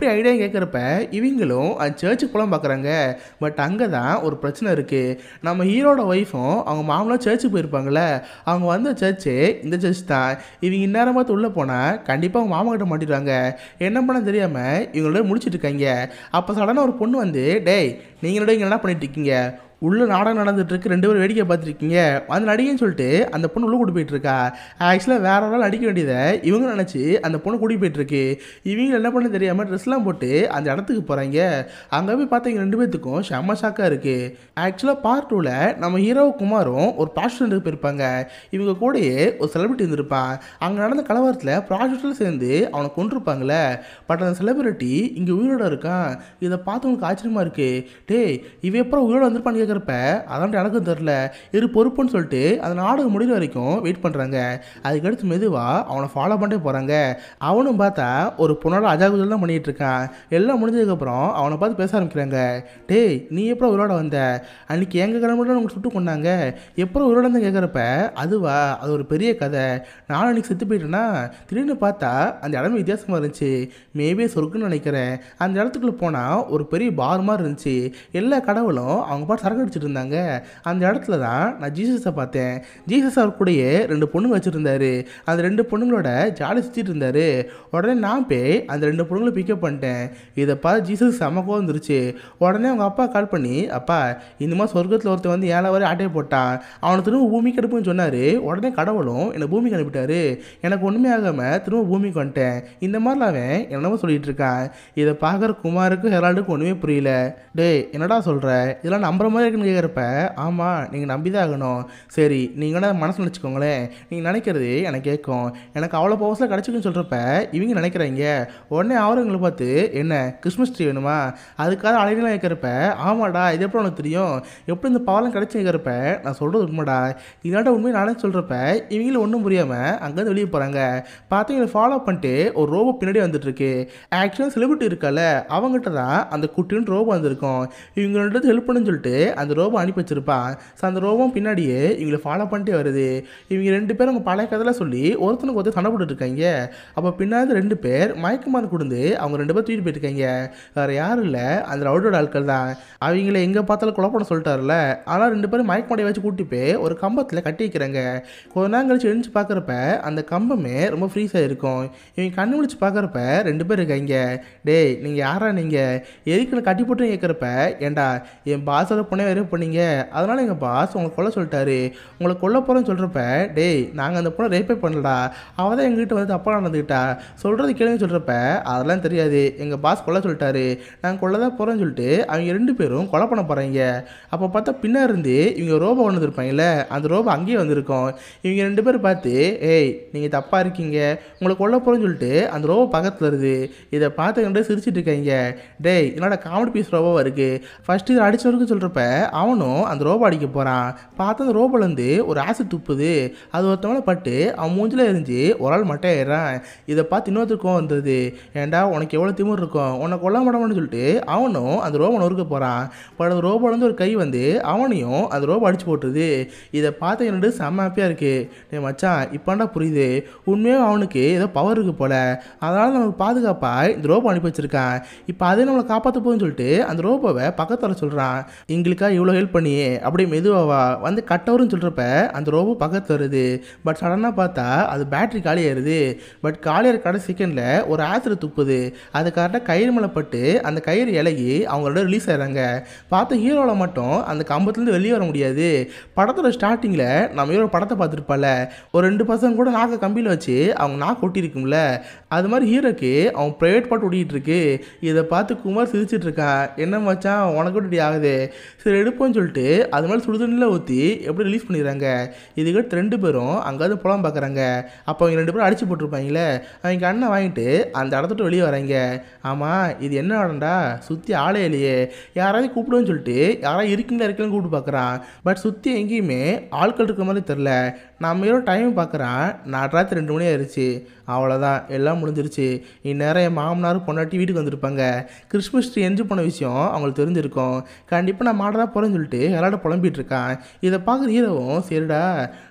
எப்படி ஐடியா கேட்குறப்ப இவங்களும் அந்த சர்ச்சுக்கு போலாம் பார்க்குறாங்க பட் அங்கே தான் ஒரு பிரச்சனை இருக்குது நம்ம ஹீரோட ஒய்ஃபும் அவங்க மாமலாம் சர்ச்சுக்கு போயிருப்பாங்கள்ல அவங்க வந்த சர்ச்சு இந்த சர்ச் தான் இவங்க இந்நேரம் பார்த்து உள்ளே போனால் கண்டிப்பாக அவங்க மாமா கிட்ட மாட்டிடுவாங்க என்ன பண்ண தெரியாமல் இவங்களோட முடிச்சிட்டு இருக்காங்க அப்போ சடனாக ஒரு பொண்ணு வந்து டேய் நீங்களோட இங்கே என்ன பண்ணிட்டு இருக்கீங்க உள்ள நாடகம் நடந்துட்டு இருக்கு ரெண்டு பேரும் வேடிக்கை பார்த்துருக்கீங்க அந்த நடிகைன்னு சொல்லிட்டு அந்த பொண்ணு உள்ள கூட்டி போயிட்டு இருக்கா ஆக்சுவலாக வேற ஒரு நாள் நடிக்க வேண்டியதை இவங்க நினச்சி அந்த பொண்ணு கூட்டி போயிட்டு இருக்கு இவங்க என்ன பண்ண தெரியாமல் ட்ரெஸ்லாம் போட்டு அந்த இடத்துக்கு போகிறாங்க அங்கே போய் பார்த்தீங்க ரெண்டு பேர்த்துக்கும் செம்ம ஷாக்காக இருக்கு ஆக்சுவலாக பார்ட் டூவில் நம்ம ஹீரோ குமாரும் ஒரு ப்ராஸ்டியூட்டுக்கு போயிருப்பாங்க இவங்க கூடயே ஒரு செலிபிரிட்டி இருந்திருப்பான் அங்கே நடந்த கலவரத்தில் ப்ராஸ்டியூட்டில் சேர்ந்து அவனை கொண்டிருப்பாங்களே பட் அந்த செலிபிரிட்டி இங்கே உயிரோட இருக்கான் இதை பார்த்தவங்களுக்கு ஆச்சரியமாக இருக்கு டேய் இவ எப்போ உயிரோட வந்திருப்பான்னு கேட்குறப்ப அதான் எனக்கும் தெரில இரு பொறுப்புன்னு சொல்லிட்டு அந்த நாடகம் முடிகிற வரைக்கும் வெயிட் பண்ணுறாங்க அதுக்கடுத்து மெதுவாக அவனை ஃபாலோ பண்ணிட்டே போகிறாங்க அவனும் பார்த்தா ஒரு பொண்ணோட அஜாகுதல் தான் பண்ணிகிட்டு இருக்கான் எல்லாம் முடிஞ்சதுக்கப்புறம் அவனை பார்த்து பேச ஆரம்பிக்கிறாங்க டேய் நீ எப்போ உயிரோட வந்த அன்னைக்கு எங்கள் கிளம்பிட்டு உங்களுக்கு சுட்டு கொண்டாங்க எப்போ உயிரோட வந்து கேட்குறப்ப அதுவா அது ஒரு பெரிய கதை நானும் அன்னைக்கு செத்து போயிட்டேன்னா திடீர்னு பார்த்தா அந்த இடமே வித்தியாசமாக இருந்துச்சு மேபி சொருக்குன்னு நினைக்கிறேன் அந்த இடத்துக்குள்ள போனால் ஒரு பெரிய பார் மாதிரி இருந்துச்சு எல்லா கடவுளும் அவங்க பாட்டு சரக்கு அடிச்சிட்டு இருந்தாங்க அந்த இடத்துல தான் நான் ஜீசஸை பார்த்தேன் ஜீசஸ் அவர் கூடயே ரெண்டு பொண்ணுங்க வச்சுருந்தாரு அந்த ரெண்டு பொண்ணுங்களோட ஜாலி சுற்றிட்டு இருந்தாரு உடனே நான் போய் அந்த ரெண்டு பொண்ணுங்களை பிக்கப் பண்ணிட்டேன் இதை பார்த்து ஜீசஸ் செமக்கோ வந்துருச்சு உடனே அவங்க அப்பா கால் பண்ணி அப்பா இந்த மாதிரி சொர்க்கத்தில் ஒருத்தன் வந்து ஏழை வரை ஆட்டையை போட்டான் அவனை திரும்ப பூமிக்கு அனுப்புன்னு சொன்னார் உடனே கடவுளும் என்னை பூமிக்கு அனுப்பிட்டாரு எனக்கு ஒன்றுமே ஆகாமல் திரும்ப பூமிக்கு வந்துட்டேன் இந்த மாதிரிலாம் அவன் என்னமோ சொல்லிட்டு இருக்கான் இதை பார்க்குற குமாருக்கு ஹெரால்டுக்கு ஒன்றுமே புரியல டேய் என்னடா சொல்கிற இதெல்லாம் நம்புற மாதிரி இருக்குன்னு கேட்குறப்ப ஆமாம் நீங்கள் நம்பி தான் ஆகணும் சரி நீங்கள் என்ன மனசில் வச்சுக்கோங்களேன் நீங்கள் நினைக்கிறது எனக்கு கேட்கும் எனக்கு அவ்வளோ பவர்ஸில் கிடச்சிக்குன்னு சொல்கிறப்ப இவங்க நினைக்கிறாங்க உடனே அவருங்களை பார்த்து என்ன கிறிஸ்மஸ் ட்ரீ வேணுமா அதுக்காக அலைகளாக கேட்குறப்ப ஆமாடா இது எப்படி உனக்கு தெரியும் எப்படி இந்த பவர்லாம் கிடச்சி கேட்குறப்ப நான் சொல்கிறது உண்மைடா இதனாட்ட உண்மையை நானே சொல்கிறப்ப இவங்களும் ஒன்றும் புரியாமல் அங்கேருந்து வெளியே போகிறாங்க பார்த்து இவங்களை ஃபாலோ பண்ணிட்டு ஒரு ரோபோ பின்னாடி வந்துட்டுருக்கு ஆக்சுவலாக செலிபிரிட்டி இருக்கல அவங்ககிட்ட தான் அந்த குட்டின்னு ரோபோ வந்திருக்கும் இவங்க ரெண்டு ஹெல்ப் பண்ணுன்னு சொல்லிட்டு அந்த ரோபோ அனுப்பி வச்சிருப்பான் ஸோ அந்த ரோபோ பின்னாடியே இவங்களை ஃபாலோ பண்ணிட்டே வருது இவங்க ரெண்டு பேரும் அவங்க பழைய கதையில் சொல்லி ஒருத்தனுக்கு ஒருத்தர் சண்டை போட்டுட்டு இருக்காங்க அப்போ பின்னாடி ரெண்டு பேர் மயக்கமான கொடுந்து அவங்க ரெண்டு பேர் தூக்கிட்டு போயிருக்காங்க வேறு யாரும் இல்லை அந்த ரவுடோட ஆட்கள் தான் அவங்கள எங்கே பார்த்தாலும் கொலை பண்ண சொல்லிட்டாருல ஆனால் ரெண்டு பேரும் மயக்க மாடியை வச்சு கூட்டி போய் ஒரு கம்பத்தில் கட்டி வைக்கிறாங்க கொஞ்ச நேரம் கழிச்சு எழுந்து பார்க்குறப்ப அந்த கம்பமே ரொம்ப ஃப்ரீஸாக இருக்கும் இவங்க கண்ணு முடிச்சு பார்க்குறப்ப ரெண்டு பேர் இருக்காங்க டேய் நீங்கள் யாரா நீங்கள் எதுக்கு கட்டி போட்டு கேட்குறப்ப ஏண்டா என் பாஸோட பொண்ணை வெறும் பண்ணீங்க அதனால் எங்கள் பாஸ் உங்களை கொல்ல சொல்லிட்டாரு உங்களை கொல்ல போகிறேன்னு சொல்கிறப்ப டேய் நாங்கள் அந்த பொண்ணை ரேப்பே பண்ணலடா அவள் தான் எங்ககிட்ட வந்து தப்பாக நடந்துக்கிட்டா சொல்கிறது கேளுங்க சொல்கிறப்ப அதெல்லாம் தெரியாது எங்கள் பாஸ் கொல்ல சொல்லிட்டாரு நாங்கள் கொல்ல தான் போகிறோன்னு சொல்லிட்டு அவங்க ரெண்டு பேரும் கொலை பண்ண போகிறாங்க அப்போ பார்த்தா பின்னாடி இருந்து இவங்க ரோபோ கொண்டு வந்திருப்பாங்கல்ல அந்த ரோபோ அங்கேயே வந்திருக்கும் இவங்க ரெண்டு பேரும் பார்த்து ஏய் நீங்கள் தப்பாக இருக்கீங்க உங்களை கொல்ல போகிறோன்னு சொல்லிட்டு அந்த ரோபோ பக்கத்தில் வருது இதை பார்த்து ரெண்டு சிரிச்சிட்டு இருக்காங்க டேய் என்னோட காமெடி பீஸ் ரோபோவாக இருக்குது ஃபஸ்ட்டு இதை அடிச்சவருக்கு சொல்கிறப்ப அவனும் அந்த ரோபோ அடிக்க போகிறான் பார்த்தா அந்த ரோபோலேருந்து ஒரு ஆசிட் துப்புது அது ஒருத்தவங்கள பட்டு அவன் மூஞ்சில் எரிஞ்சு ஒரு ஆள் மட்டை ஏறான் இதை பார்த்து இன்னொருத்தருக்கும் வந்தது ஏன்டா உனக்கு எவ்வளோ திமிர் இருக்கும் உன்னை கொல்ல மாட்டோம்னு சொல்லிட்டு அவனும் அந்த ரோபோ நொறுக்க போகிறான் பட் அந்த ரோபோலேருந்து ஒரு கை வந்து அவனையும் அந்த ரோபோ அடிச்சு போட்டுருது இதை பார்த்து என்னோட செம்ம ஹாப்பியாக இருக்குது டேய் மச்சான் இப்போண்டா புரியுது உண்மையாக அவனுக்கு ஏதோ பவர் இருக்குது போல அதனால் நமக்கு பாதுகாப்பாக இந்த ரோபோ அனுப்பி வச்சிருக்கான் இப்போ அதே நம்மளை காப்பாற்ற போகுதுன்னு சொல்லிட்டு அந்த ரோபோவை பக்கத்தில் சொல்கிறான் எங்களுக்காக இவ்வளோ ஹெல்ப் பண்ணியே அப்படியே மெதுவாவா வந்து கட்டவருன்னு சொல்கிறப்ப அந்த ரோபோ பக்கத்தில் வருது பட் சடனாக பார்த்தா அது பேட்டரி காலியாயிருது பட் காலியாகிற கடை செகண்டில் ஒரு ஆசிட் துப்புது அது கரெக்டாக கயிறு மேலே பட்டு அந்த கயிறு இலகி அவங்களோட ரிலீஸ் ஆகிறாங்க பார்த்த ஹீரோவில் மட்டும் அந்த கம்பத்துலேருந்து வெளியே வர முடியாது படத்தோட ஸ்டார்டிங்கில் நம்ம ஹீரோ படத்தை பார்த்துருப்பால ஒரு ரெண்டு பசங்க கூட நாக்கை கம்பியில் வச்சு அவங்க நாக்கு ஒட்டியிருக்கும்ல அது மாதிரி ஹீரோக்கு அவன் ப்ரைவேட் பாட்டு ஓடிட்டு இருக்கு இதை பார்த்து குமார் சிரிச்சிட்டு இருக்கான் என்ன மச்சான் உனக்கு இப்படி ஆகுது சரி எடுப்போம்னு சொல்லிட்டு அது மாதிரி சுடுதண்ணில் ஊற்றி எப்படி ரிலீஸ் பண்ணிடுறாங்க இதுக்கிட்ட ரெண்டு பேரும் அங்கேருந்து புலம் பார்க்குறாங்க அப்போ அவங்க ரெண்டு பேரும் அடிச்சு போட்டிருப்பாங்களே அவங்க அண்ணன் வாங்கிட்டு அந்த இடத்த விட்டு வெளியே வராங்க ஆமாம் இது என்ன இடம்டா சுற்றி ஆளே இல்லையே யாராவது கூப்பிடுவேன்னு சொல்லிட்டு யாராவது இருக்கீங்களா இருக்கீங்கன்னு கூப்பிட்டு பார்க்குறான் பட் சுற்றி எங்கேயுமே ஆட்கள் இருக்கிற மாதிரி தெரில நம்ம ஹீரோ டைம் பார்க்குறான் நான் ராத்திரி ரெண்டு மணி ஆயிடுச்சு அவ்வளோதான் எல்லாம் முடிஞ்சிருச்சு இந்நேரம் என் மாமனார் பொண்டாட்டி வீட்டுக்கு வந்திருப்பாங்க கிறிஸ்மஸ் ட்ரீ எஞ்சி போன விஷயம் அவங்களுக்கு தெரிஞ்சிருக்கும் கண்டிப்பாக நான் மாடதான் போகிறேன்னு சொல்லிட்டு எல்லாரும் புலம்பிட்டு இருக்கான் இதை பார்க்குற ஹீரோவும் சரிடா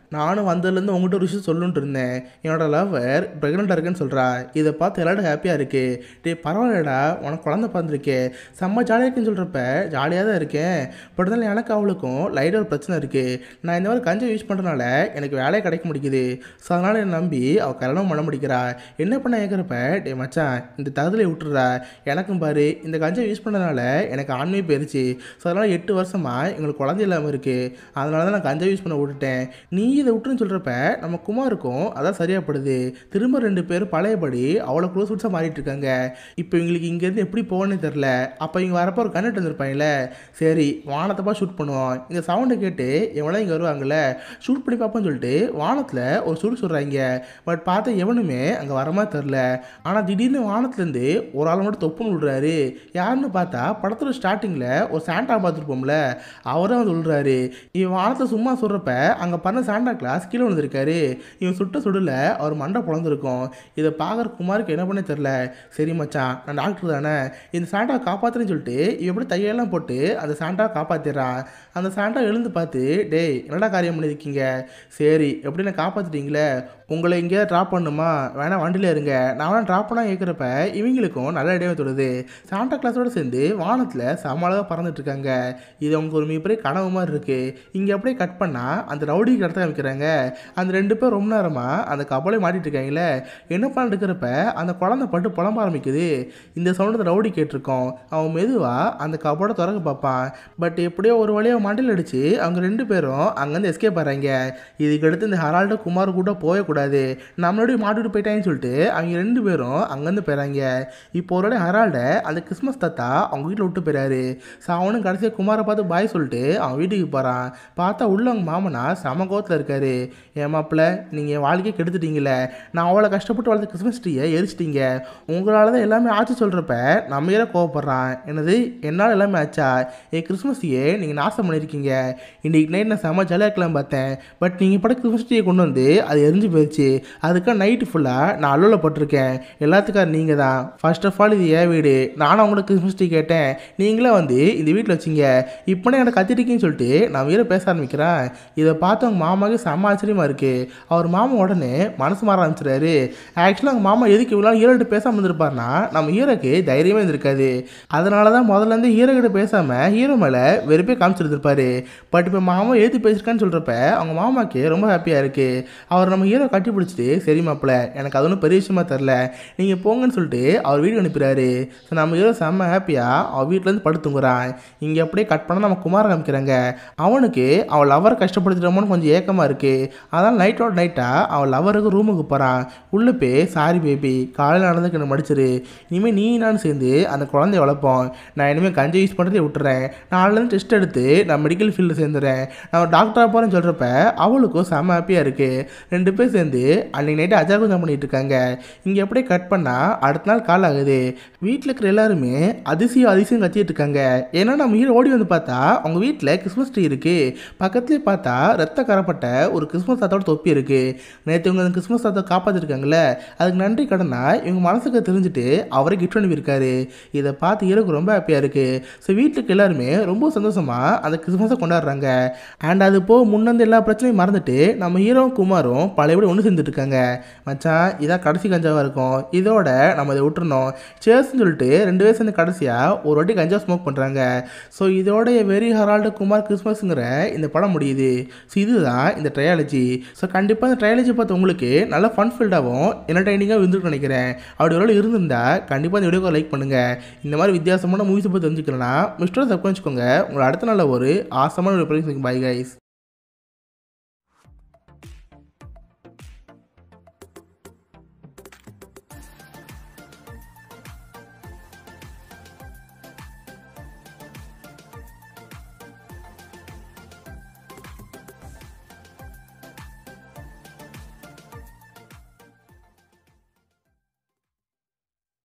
நானும் வந்ததுலேருந்து உங்கள்கிட்ட ஒரு விஷயம் சொல்லுன்ட்டு இருந்தேன் என்னோட லவ்வர் ப்ரெக்னெண்ட்டாக இருக்குன்னு சொல்கிறா இதை பார்த்து எல்லாரும் ஹாப்பியாக இருக்கு டே பரவாயில்லடா உனக்கு குழந்தை பிறந்திருக்கே செம்ம ஜாலியாக இருக்குன்னு சொல்கிறப்ப ஜாலியாக தான் இருக்கேன் பட் இருந்தாலும் எனக்கு அவளுக்கும் லைட்டாக ஒரு பிரச்சனை இருக்குது நான் இந்த மாதிரி கஞ்சை யூஸ் பண்ணுறதுனால எனக்கு வேலையே கிடைக்க முடிக்குது ஸோ அதனால் என்னை நம்பி அவள் கல்யாணம் பண்ண முடிக்கிறா என்ன பண்ண கேட்குறப்ப டே மச்சான் இந்த தகுதியை விட்டுறா எனக்கும் பாரு இந்த கஞ்சை யூஸ் பண்ணதுனால எனக்கு ஆண்மை போயிருச்சு ஸோ அதனால் எட்டு வருஷமாக எங்களுக்கு குழந்தை இல்லாமல் இருக்குது அதனால தான் நான் கஞ்சா யூஸ் பண்ண விட்டுட்டேன் நீ இதை விட்டுன்னு சொல்கிறப்ப நம்ம குமாருக்கும் அதான் சரியாப்படுது திரும்ப ரெண்டு பேரும் பழையபடி அவ்வளோ க்ளோஸ் ஃப்ரெண்ட்ஸாக மாறிட்டு இருக்காங்க இப்போ இவங்களுக்கு இங்கேருந்து எப்படி போகணும்னு தெரில அப்போ இங்கே வரப்போ ஒரு கண்ணட்டு வந்திருப்பாங்கல்ல சரி வானத்தப்பா ஷூட் பண்ணுவோம் இந்த சவுண்டை கேட்டு எவனா இங்கே வருவாங்கல்ல ஷூட் பண்ணி பார்ப்போம்னு சொல்லிட்டு வானத்தில் ஒரு சுடு சொல்கிறாங்க பட் பார்த்த எவனுமே அங்கே வரமா தெரில ஆனால் திடீர்னு வானத்துலேருந்து ஒரு ஆள் மட்டும் தொப்புன்னு விடுறாரு யாருன்னு பார்த்தா படத்தோட ஸ்டார்டிங்கில் ஒரு சாண்டா பார்த்துருப்போம்ல அவரும் வந்து விழுறாரு இவன் வானத்தில் சும்மா சொல்கிறப்ப அங்கே பண்ண சாண்டா கிளாஸ் கீழே விழுந்திருக்காரு இவன் சுட்ட சுடல அவர் மண்டை பிளந்திருக்கும் இதை பார்க்குற குமாருக்கு என்ன பண்ணே தெரில சரி மச்சான் நான் டாக்டர் தானே இந்த சாண்டா காப்பாற்றுறேன்னு சொல்லிட்டு இவன் எப்படி தையெல்லாம் போட்டு அந்த சாண்டா காப்பாற்றிடுறான் அந்த சாண்டா எழுந்து பார்த்து டேய் என்னடா காரியம் பண்ணியிருக்கீங்க சரி எப்படி நான் காப்பாற்றிட்டீங்களே உங்களை எங்கேயாவது ட்ராப் பண்ணுமா வேணா வண்டியில் இருங்க நான் வேணா ட்ராப் பண்ணால் கேட்குறப்ப இவங்களுக்கும் நல்ல ஐடியாவே தொடுது சாண்டா கிளாஸோடு சேர்ந்து வானத்தில் சமாளமாக பறந்துட்டு இருக்காங்க இது அவங்களுக்கு ஒரு மிகப்பெரிய கனவு மாதிரி இருக்குது இங்கே அப்படியே கட் பண்ணால் அந்த ரவுடி கடத்த காமிக்கிறாங்க அந்த ரெண்டு பேர் ரொம்ப நேரமாக அந்த கப்பலே மாட்டிட்டு இருக்காங்களே என்ன பண்ணிட்டு இருக்கிறப்ப அந்த குழந்தை பட்டு புலம்ப ஆரம்பிக்குது இந்த சவுண்டு ரவுடி கேட்டிருக்கோம் அவன் மெதுவாக அந்த கப்போட திறக்க பார்ப்பான் பட் எப்படியோ ஒரு வழியாக மண்டியில் அடிச்சு அவங்க ரெண்டு பேரும் அங்கேருந்து எஸ்கேப் ஆகிறாங்க இதுக்கு அடுத்து இந்த ஹரால்டு குமார் கூட போயக்கூடாது நம்மளோடய மாட்டிட்டு போயிட்டாங்கன்னு சொல்லிட்டு அவங்க ரெண்டு பேரும் அங்கேருந்து போயிறாங்க இப்போ ஒரு ஹரால்டை அந்த கிறிஸ்மஸ் தாத்தா அவங்க வீட்டில் விட்டு போயிறாரு ஸோ அவனும் கடைசியாக குமாரை பார்த்து பாய் சொல்லிட்டு அவன் வீட்டுக்கு போகிறான் பார்த்தா உள்ள அவங்க மாமனா சம கோவத்தில் இருக்காரு என் மாப்பிள்ள நீங்கள் என் வாழ்க்கையை கெடுத்துட்டீங்களே நான் அவ்வளோ கஷ்டப்பட்டு வளர்த்த கிறிஸ்மஸ் ட்ரீயை எரிச்சிட்டீங்க உங்களால் தான் எல்லாமே ஆச்சு சொல்கிறப்ப நம்ம ஏற கோவப்படுறான் என்னது என்னால் எல்லாமே ஆச்சா என் கிறிஸ்மஸையே நீங்கள் நாசம் பண்ணியிருக்கீங்க இன்றைக்கி நைட் நான் செம்ம ஜாலியாக இருக்கலாம் பார்த்தேன் பட் நீங்கள் பட கிறிஸ்மஸ் ட்ரீயை கொண்டு வந்து அது எரிஞ்சு போயிடுச்சு அதுக்காக நைட்டு ஃபுல்லாக நான் அலுவலில் போட்டிருக்கேன் எல்லாத்துக்காக நீங்கள் தான் ஃபர்ஸ்ட் ஆஃப் ஆல் இது ஏன் வீடு நானும் உங்களுக்கு கிறிஸ்மஸ் ட்ரீ கேட்டேன் நீங்களே வந்து இந்த வீட்டில் வச்சிங்க இப்போனே எனக்கு கத்திட்டிருக்கீங்கன்னு சொல்லிட்டு நான் வீர பேச ஆரம்பிக்கிறேன் இதை பார்த்து அவங்க மாமாவுக்கு செம்ம ஆச்சரியமாக இருக்குது அவர் மாமா உடனே மனசு மாற ஆரம்பிச்சிடாரு ஆக்சுவலாக அவங்க மாமா எதுக்கு இவ்வளோ ஹீரோகிட்ட பேசாமல் இருந்திருப்பாருனா நம்ம ஹீரோக்கு தைரியமே இருந்திருக்காது அதனால தான் முதல்ல இருந்து ஹீரோ கிட்ட பேசாமல் ஹீரோ மேலே வெறுப்பே காமிச்சிருந்திருப்பாரு பட் இப்போ மாமா ஏற்றி பேசியிருக்கான்னு சொல்கிறப்ப அவங்க மாமாக்கு ரொம்ப ஹாப்பியாக இருக்குது அவர் நம்ம ஹீரோ கட்டி பிடிச்சிட்டு சரி மாப்பிள்ள எனக்கு அது ஒன்றும் பெரிய விஷயமா தெரில நீங்கள் போங்கன்னு சொல்லிட்டு அவர் வீடு அனுப்பிடுறாரு ஸோ நம்ம ஹீரோ செம்ம ஹாப்பியாக அவள் வீட்டிலேருந்து படுத்துங்குறான் இங்கே அப்படியே கட் பண்ண நம்ம குமார காமிக்கிறாங்க அவனுக்கு அவள் லவர் கஷ்டப்படுத்திட்டோமோன்னு கொஞ்சம் ஏக்கமாக இருக்குது அதனால் நைட்டோட நைட்டாக அவள் லவருக்கு ரூமுக்கு போகிறான் உள்ளே போய் சாரி பேபி காலையில் நடந்துக்கு என்ன மடிச்சிரு இனிமேல் நீ நானும் சேர்ந்து அந்த குழந்தைய வளர்ப்போம் நான் இனிமேல் கஞ்சை யூஸ் பண்ணுறதை விட்டுறேன் நாலுலேருந்து டெஸ்ட் எடுத்து நான் மெடிக்கல் ஃபீல்டில் சேர்ந்துறேன் நான் டாக்டராக போகிறேன்னு சொல்கிறப்ப அவளுக்கும் செம்ம ஹாப்பியாக இருக்குது ரெண்டு பேர் சேர்ந்து அன்றைக்கி நைட்டு அஜா கொஞ்சம் பண்ணிட்டு இருக்காங்க இங்கே அப்படியே கட் பண்ணால் அடுத்த நாள் கால் ஆகுது வீட்டில் இருக்கிற எல்லாருமே அதிசயம் அதிசயம் கத்திட்டு இருக்காங்க ஏன்னா நம்ம ஹீரோ ஓடி வந்து பார்த்தா அவங்க வீட்டில் கிறிஸ்மஸ் ட்ரீ இருக்குது பக்கத்துலேயே பார்த்தா ரத்த கரப்பட்ட ஒரு கிறிஸ்மஸ் தாத்தாவோட தொப்பி இருக்குது நேற்று இவங்க அந்த கிறிஸ்மஸ் தாத்தா காப்பாற்றிருக்காங்களே அதுக்கு நன்றி கடனா இவங்க மனசுக்கு தெரிஞ்சுட்டு அவரே கிஃப்ட் அனுப்பியிருக்காரு இதை பார்த்து ஹீரோக்கு ரொம்ப ஹாப்பியாக இருக்குது ஸோ வீட்டுக்கு எல்லாருமே ரொம்ப சந்தோஷமாக அந்த கிறிஸ்மஸை கொண்டாடுறாங்க அண்ட் அது போக முன்னந்து எல்லா பிரச்சனையும் மறந்துட்டு நம்ம ஹீரோவும் குமாரும் பழையபடி ஒன்று சேர்ந்துட்டு இருக்காங்க மச்சான் இதான் கடைசி கஞ்சாவாக இருக்கும் இதோட நம்ம இதை விட்டுறணும் சேர்ஸ்னு சொல்லிட்டு ரெண்டு பேரும் சேர்ந்து கடைசியாக ஒரு வாட்டி கஞ்சா ஸ்மோக் பண்ணுறாங்க ஸோ இதோட வெரி ஹரால்டு குமார் கிறிஸ்மஸ்ங்கிற இந்த படம் முடியுது ஸோ இதுதான் இந்த ட்ரையாலஜி ஸோ கண்டிப்பாக இந்த ட்ரையாலஜி பார்த்து உங்களுக்கு நல்ல ஃபன் ஃபீல்டாகவும் என்டர்டைனிங்காக இருந்துருக்கு நினைக்கிறேன் அப்படி ஒரு வேளை இருந்திருந்தா கண்டிப்பாக இந்த வீடியோக்கு லைக் பண்ணுங்கள் இந்த மாதிரி வித்தியாசமான மூவிஸை பற்றி தெரிஞ்சுக்கலன்னா மிஸ்டர் சப்ஸ்கிரைப் வச்சுக்கோங்க உங்களை அடுத்த நாள் ஒரு ஆசமான ஒரு பாய் கைஸ்